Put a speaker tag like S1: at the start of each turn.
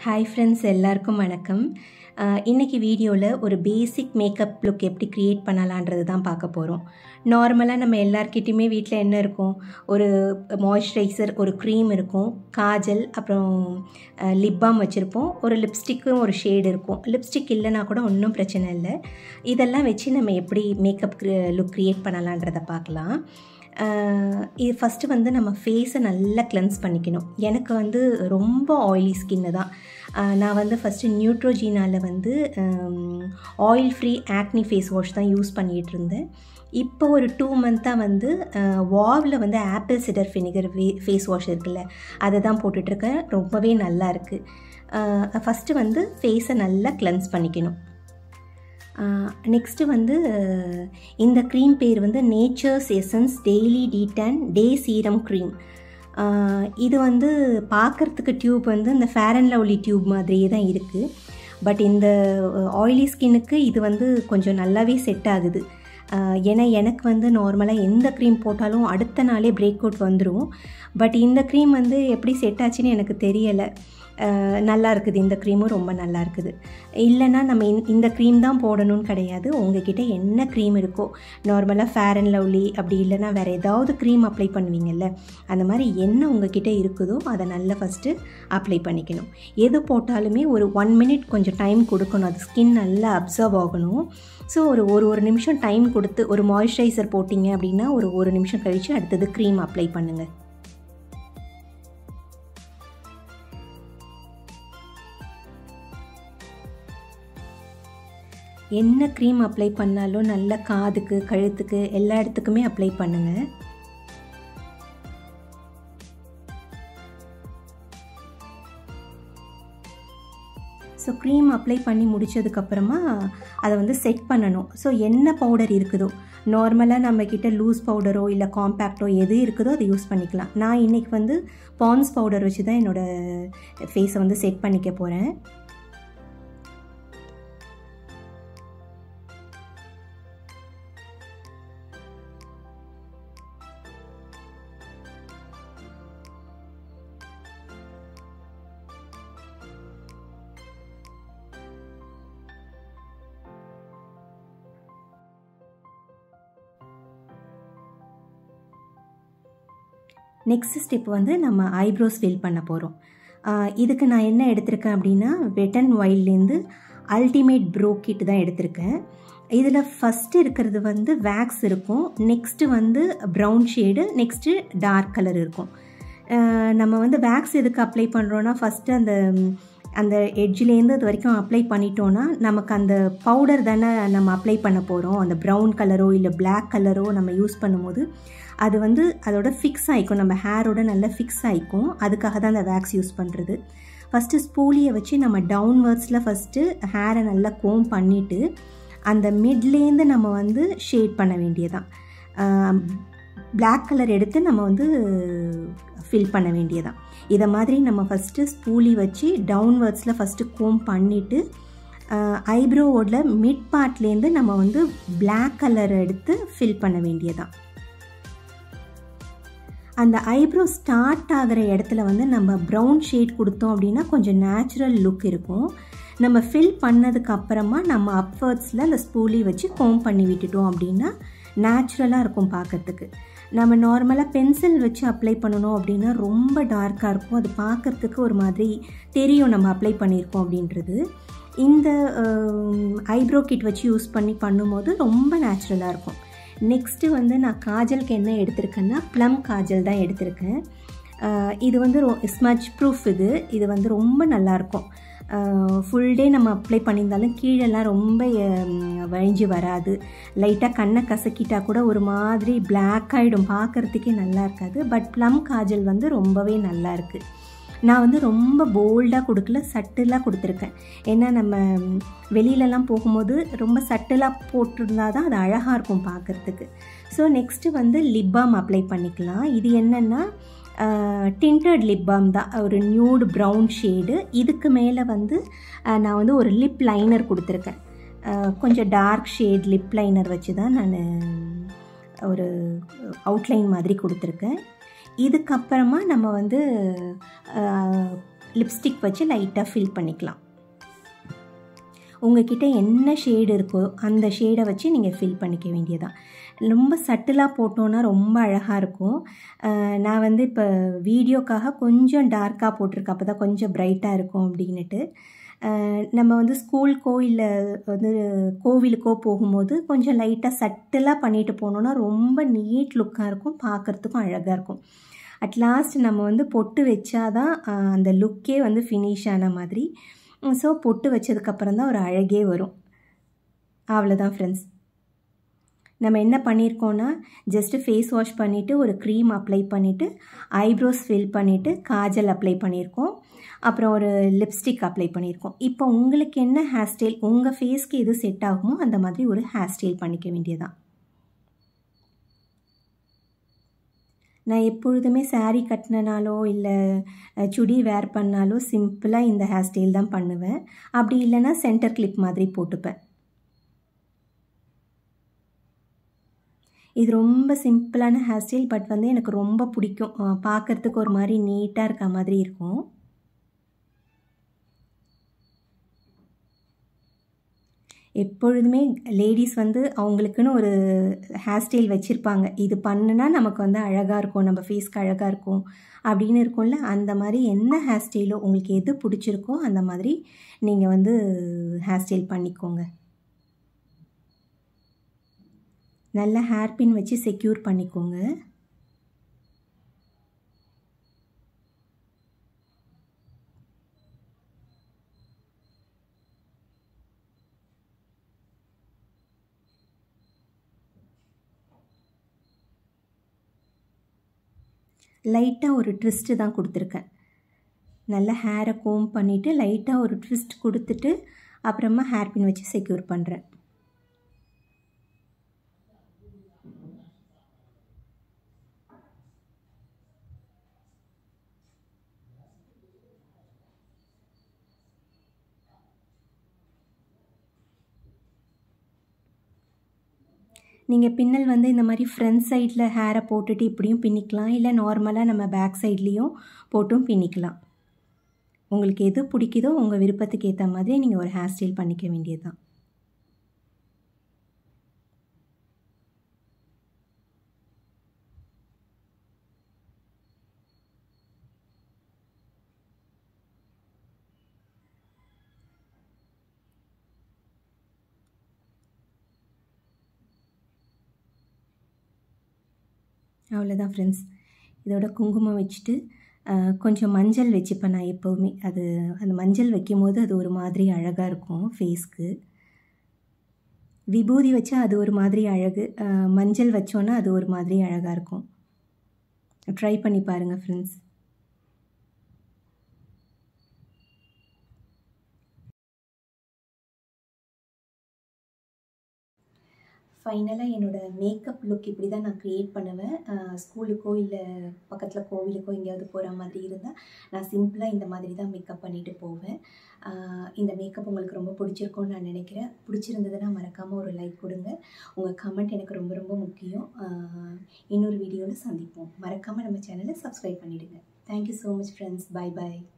S1: hi friends எல்லாருக்கும் வணக்கம் அஹ், இன்னைக்கு வீடியோவில் ஒரு பேசிக் மேக்கப் லுக் எப்படி க்ரியேட் பண்ணலான்றது தான் பார்க்க போகிறோம் நார்மலாக நம்ம எல்லார்கிட்டையுமே வீட்டில் என்ன இருக்கும் ஒரு மாய்ஸ்சரைசர் ஒரு க்ரீம் இருக்கும் காஜல் அப்புறம் லிப் பாம் வச்சுருப்போம் ஒரு லிப்ஸ்டிக்கும் ஒரு ஷேடு இருக்கும் லிப்ஸ்டிக் இல்லைனா கூட ஒன்றும் பிரச்சனை இல்லை இதெல்லாம் வச்சு நம்ம எப்படி மேக்கப் லுக் க்ரியேட் பண்ணலான்றதை பார்க்கலாம் ஆஹ் இது ஃபஸ்ட்டு வந்து நம்ம ஃபேஸை நல்லா கிளென்ஸ் பண்ணிக்கணும் எனக்கு வந்து ரொம்ப ஆயிலி ஸ்கின்னு தான் ஆஹ் நான் வந்து ஃபஸ்ட்டு நியூட்ரோஜீனாவில் வந்து oil free acne face wash தான் யூஸ் பண்ணிகிட்டு இருந்தேன் இப்போ ஒரு டூ மந்த்தாக வந்து வாவில் வந்து ஆப்பிள் சிடர் ஃபினிகர் வே ஃபேஸ் வாஷ் இருக்குல்ல அதை தான் போட்டுட்ருக்கேன் ரொம்பவே நல்லா இருக்குது ஃபஸ்ட்டு வந்து ஃபேஸை நல்லா கிளென்ஸ் பண்ணிக்கணும் நெக்ஸ்ட்டு வந்து அஹ், இந்த க்ரீம் பேர் வந்து nature's essence daily detan day serum cream இது வந்து பார்க்குறதுக்கு டியூப் வந்து இந்த ஃபேர் அண்ட் லவ்லி டியூப் மாதிரியே தான் இருக்குது பட் இந்த ஆயிலி ஸ்கின்னுக்கு இது வந்து கொஞ்சம் நல்லாவே செட் ஆகுது ஆஹ் ஏன்னா எனக்கு வந்து நார்மலாக எந்த க்ரீம் போட்டாலும் அடுத்த நாளே பிரேக் அவுட் வந்துடும் பட் இந்த க்ரீம் வந்து எப்படி செட் ஆச்சுன்னு எனக்கு தெரியலை ஆஹ் நல்லா இருக்குது இந்த க்ரீமும் ரொம்ப நல்லா இருக்குது இல்லைன்னா நம்ம இந்த- இந்த க்ரீம் தான் போடணும்னு கிடையாது உங்ககிட்ட என்ன க்ரீம் இருக்கோ நார்மலாக ஃபேர் அண்ட் லவ்லி அப்படி இல்லைன்னா வேறு ஏதாவது க்ரீம் அப்ளை பண்ணுவீங்கல்ல அந்த மாதிரி என்ன உங்ககிட்ட இருக்குதோ அதை நல்லா ஃபஸ்ட்டு அப்ளை பண்ணிக்கணும் எது போட்டாலுமே ஒரு ஒன் மினிட் கொஞ்சம் டைம் கொடுக்கணும் அது ஸ்கின் நல்லா அப்சர்வ் ஆகணும் ஸோ ஒரு ஒரு ஒரு நிமிஷம் டைம் கொடுத்து ஒரு மாய்ஸ்சரைசர் போட்டிங்க அப்படின்னா ஒரு ஒரு நிமிஷம் கழித்து அடுத்தது க்ரீம் அப்ளை பண்ணுங்கள் என்ன க்ரீம் அப்ளை பண்ணாலும் நல்ல காதுக்கு கழுத்துக்கு எல்லா இடத்துக்குமே அப்ளை பண்ணுங்கள் ஸோ க்ரீம் அப்ளை பண்ணி முடிச்சதுக்கப்புறமா அதை வந்து செட் பண்ணணும் ஸோ என்ன பவுடர் இருக்குதோ நார்மலாக நம்மக்கிட்ட லூஸ் பவுடரோ இல்லை காம்பேக்டோ எது இருக்குதோ அதை யூஸ் பண்ணிக்கலாம் நான் இன்றைக்கி வந்து பான்ஸ் பவுடர் வச்சு தான் என்னோடய ஃபேஸை வந்து செட் பண்ணிக்க போகிறேன் நெக்ஸ்ட் ஸ்டெப் வந்து நம்ம ஐப்ரோஸ் ஃபில் பண்ண போகிறோம் இதுக்கு நான் என்ன எடுத்திருக்கேன் அப்படின்னா வெட்டன் ஒயில்லேருந்து அல்டிமேட் ப்ரோ கிட் தான் எடுத்திருக்கேன் இதில் ஃபஸ்ட்டு இருக்கிறது வந்து வேக்ஸ் இருக்கும் நெக்ஸ்ட்டு வந்து brown shade next dark colour இருக்கும் ஆஹ் நம்ம வந்து வேக்ஸ் எதுக்கு அப்ளை பண்ணுறோன்னா ஃபஸ்ட்டு அந்த ம், அந்த எட்ஜ்லேருந்து அது வரைக்கும் அப்ளை பண்ணிட்டோன்னா நமக்கு அந்த பவுடர் தானே நம்ம அப்ளை பண்ண போகிறோம் அந்த ப்ரௌன் கலரோ இல்லை Black கலரோ நம்ம யூஸ் பண்ணும்போது அது வந்து அதோட ஃபிக்ஸ் ஆகிக்கும் நம்ம ஹேரோட நல்லா ஃபிக்ஸ் ஆகிக்கும் அதுக்காக தான் அந்த வேக்ஸ் யூஸ் பண்ணுறது ஃபஸ்ட்டு ஸ்பூலியை வச்சு நம்ம டவுன்வர்ட்ஸில் ஃபஸ்ட்டு ஹேரை நல்லா கோம் பண்ணிவிட்டு அந்த மிட்லேருந்து நம்ம வந்து ஷேட் பண்ண வேண்டியதான் Black கலர் எடுத்து நம்ம வந்து ஃபில் பண்ண வேண்டியதான் இதை மாதிரி நம்ம ஃபஸ்ட்டு ஸ்பூலி வச்சு டவுன்வர்ட்ஸில் ஃபஸ்ட்டு கோம் பண்ணிவிட்டு ஐப்ரோவோட மிட் பார்ட்லேருந்து நம்ம வந்து Black கலர் எடுத்து ஃபில் பண்ண வேண்டியதான் அந்த ஐப்ரோ ஸ்டார்ட் ஆகிற இடத்துல வந்து நம்ம ப்ரௌன் ஷேட் கொடுத்தோம் அப்படின்னா கொஞ்சம் நேச்சுரல் லுக் இருக்கும் நம்ம ஃபில் பண்ணதுக்கு அப்புறமா நம்ம அப்வர்ட்ஸில் அந்த ஸ்பூலி வச்சு கோம் பண்ணி விட்டுட்டோம் அப்படின்னா நேச்சுரலாக இருக்கும் பார்க்கறதுக்கு நம்ம நார்மலாக பென்சில் வச்சு அப்ளை பண்ணணும் அப்படின்னா ரொம்ப டார்க்காக இருக்கும் அது பார்க்கறதுக்கு ஒரு மாதிரி தெரியும் நம்ம அப்ளை பண்ணியிருக்கோம் அப்படின்றது இந்த ஐப்ரோ கிட் வச்சு யூஸ் பண்ணி பண்ணும்போது ரொம்ப நேச்சுரலாக இருக்கும் நெக்ஸ்ட்டு வந்து நான் காஜலுக்கு என்ன எடுத்திருக்கேன்னா ப்ளம் காஜல் தான் எடுத்திருக்கேன் ஆஹ் இது வந்து ஸ்மச் ப்ரூஃப் இது இது வந்து ரொம்ப நல்லாயிருக்கும் ஃபுல் டே நம்ம அப்ளை பண்ணியிருந்தாலும் கீழெல்லாம் ரொம்ப ஹம், வழிஞ்சு வராது லைட்டாக கண்ணை கசக்கிட்டா கூட ஒரு மாதிரி பிளாக் ஆகிடும் பார்க்குறதுக்கே நல்லா இருக்காது பட் ப்ளம் காஜல் வந்து ரொம்பவே நல்லா இருக்குது நான் வந்து ரொம்ப போல்டாக கொடுக்கல சட்டிலாக கொடுத்துருக்கேன் ஏன்னா நம்ம ம், வெளியிலலாம் போகும்போது ரொம்ப சட்டிலாக போட்டிருந்தா தான் அது அழகாக இருக்கும் பார்க்குறதுக்கு ஸோ நெக்ஸ்ட்டு வந்து லிப் பாம் அப்ளை பண்ணிக்கலாம் இது என்னென்னா டிண்டட் லிப் பாம் தான் ஒரு நியூடு ப்ரௌன் ஷேடு இதுக்கு மேலே வந்து அஹ், நான் வந்து ஒரு லிப் லைனர் கொடுத்துருக்கேன் அஹ், கொஞ்சம் டார்க் ஷேட் லிப் லைனர் வச்சு தான் நான் ஒரு அவுட்லைன் மாதிரி கொடுத்துருக்கேன் இதுக்கப்புறமா நம்ம வந்து லிப்ஸ்டிக் வச்சு லைட்டாக ஃபில் பண்ணிக்கலாம் உங்ககிட்ட என்ன ஷேடு இருக்கோ அந்த ஷேடை வச்சு நீங்கள் ஃபில் பண்ணிக்க வேண்டியதான் ரொம்ப சட்டிலாக போட்டோன்னா ரொம்ப அழகாக இருக்கும் நான் வந்து இப்போ வீடியோக்காக கொஞ்சம் டார்க்காக போட்டிருக்கேன் அப்போ தான் கொஞ்சம் ப்ரைட்டாக இருக்கும் அப்படின்னுட்டு நம்ம வந்து ஸ்கூலுக்கோ இல்லை வந்து கோவிலுக்கோ போகும்போது கொஞ்சம் லைட்டாக சட்டிலாக பண்ணிட்டு போனோன்னா ரொம்ப நீட் லுக்காக இருக்கும் பார்க்குறதுக்கும் அழகாக இருக்கும் அட் லாஸ்ட் நம்ம வந்து பொட்டு வச்சாதான் அந்த லுக்கே வந்து ஃபினிஷ் ஆன மாதிரி ஸோ பொட்டு வச்சதுக்கப்புறம் தான் ஒரு அழகே வரும் அவ்வளோதான் ஃப்ரெண்ட்ஸ் நம்ம என்ன பண்ணியிருக்கோன்னா ஜஸ்ட்டு ஃபேஸ் வாஷ் பண்ணிவிட்டு ஒரு க்ரீம் அப்ளை பண்ணிவிட்டு ஐப்ரோஸ் ஃபில் பண்ணிவிட்டு காஜல் அப்ளை பண்ணியிருக்கோம் அப்புறம் ஒரு லிப்ஸ்டிக் அப்ளை பண்ணியிருக்கோம் இப்போ உங்களுக்கு என்ன ஹேர் ஸ்டைல் உங்கள் ஃபேஸ்க்கு எது செட் ஆகுமோ அந்த மாதிரி ஒரு ஹேர் ஸ்டைல் பண்ணிக்க வேண்டியதான் நான் எப்பொழுதுமே சாரீ கட்டினாலோ இல்லை சுடி வேர் பண்ணாலோ சிம்பிளாக இந்த ஹேர் ஸ்டைல் தான் பண்ணுவேன் அப்படி இல்லைன்னா சென்டர் கிளிப் மாதிரி போட்டுப்பேன் இது ரொம்ப சிம்பிளான ஹேர் ஸ்டைல் பட் வந்து எனக்கு ரொம்ப பிடிக்கும் பார்க்குறதுக்கு ஒரு மாதிரி நீட்டாக இருக்க மாதிரி இருக்கும் எப்பொழுதுமே லேடிஸ் வந்து அவங்களுக்குன்னு ஒரு ஹேர் ஸ்டைல் வச்சுருப்பாங்க இது பண்ணுனா நமக்கு வந்து அழகாக இருக்கும் நம்ம ஃபேஸ்க்கு அழகாக இருக்கும் அப்படின்னு இருக்கும்ல அந்த மாதிரி என்ன ஹேர் ஸ்டைலோ உங்களுக்கு எது பிடிச்சிருக்கோ அந்த மாதிரி நீங்கள் வந்து ஹேர் ஸ்டைல் பண்ணிக்கோங்க நல்ல ஹேர் பின் வச்சு செக்யூர் பண்ணிக்கோங்க லைட்டாக ஒரு ட்விஸ்ட்டு தான் கொடுத்துருக்கேன் நல்லா ஹேரை கோம் பண்ணிவிட்டு லைட்டாக ஒரு ட்விஸ்ட் கொடுத்துட்டு அப்புறமா ஹேர் பின் வச்சு செக்யூர் பண்ணுறேன் நீங்கள் பின்னல் வந்து இந்த மாதிரி ஃப்ரண்ட் சைடில் ஹேரை போட்டுட்டு இப்படியும் பின்னிக்கலாம் இல்லை நார்மலாக நம்ம பேக் சைட்லேயும் போட்டும் பின்னிக்கலாம் உங்களுக்கு எது பிடிக்குதோ உங்கள் விருப்பத்துக்கு ஏற்ற மாதிரி நீங்கள் ஒரு ஹேர் ஸ்டைல் பண்ணிக்க வேண்டியது தான் அவ்வளோதான் ஃப்ரெண்ட்ஸ் இதோட குங்குமம் வச்சுட்டு கொஞ்சம் மஞ்சள் வச்சுப்பேன் நான் எப்போவுமே அது அந்த மஞ்சள் வைக்கும் போது அது ஒரு மாதிரி அழகாக இருக்கும் ஃபேஸ்க்கு விபூதி வச்சா அது ஒரு மாதிரி அழகு மஞ்சள் வச்சோன்னா அது ஒரு மாதிரி அழகாக இருக்கும் ட்ரை பண்ணி பாருங்கள் ஃப்ரெண்ட்ஸ் ஃபைனலாக என்னோடய மேக்கப் லுக் இப்படி தான் நான் க்ரியேட் பண்ணுவேன் ஸ்கூலுக்கோ இல்லை பக்கத்தில் கோவிலுக்கோ எங்கேயாவது போகிற மாதிரி இருந்தால் நான் சிம்பிளாக இந்த மாதிரி தான் மேக்கப் பண்ணிவிட்டு போவேன் இந்த மேக்கப் உங்களுக்கு ரொம்ப பிடிச்சிருக்கும்னு நான் நினைக்கிறேன் பிடிச்சிருந்ததுன்னா மறக்காமல் ஒரு லைக் கொடுங்க உங்கள் கமெண்ட் எனக்கு ரொம்ப ரொம்ப முக்கியம் இன்னொரு வீடியோவில் சந்திப்போம் மறக்காமல் நம்ம சேனலை சப்ஸ்கிரைப் பண்ணிவிடுங்க thank you so much friends bye பாய்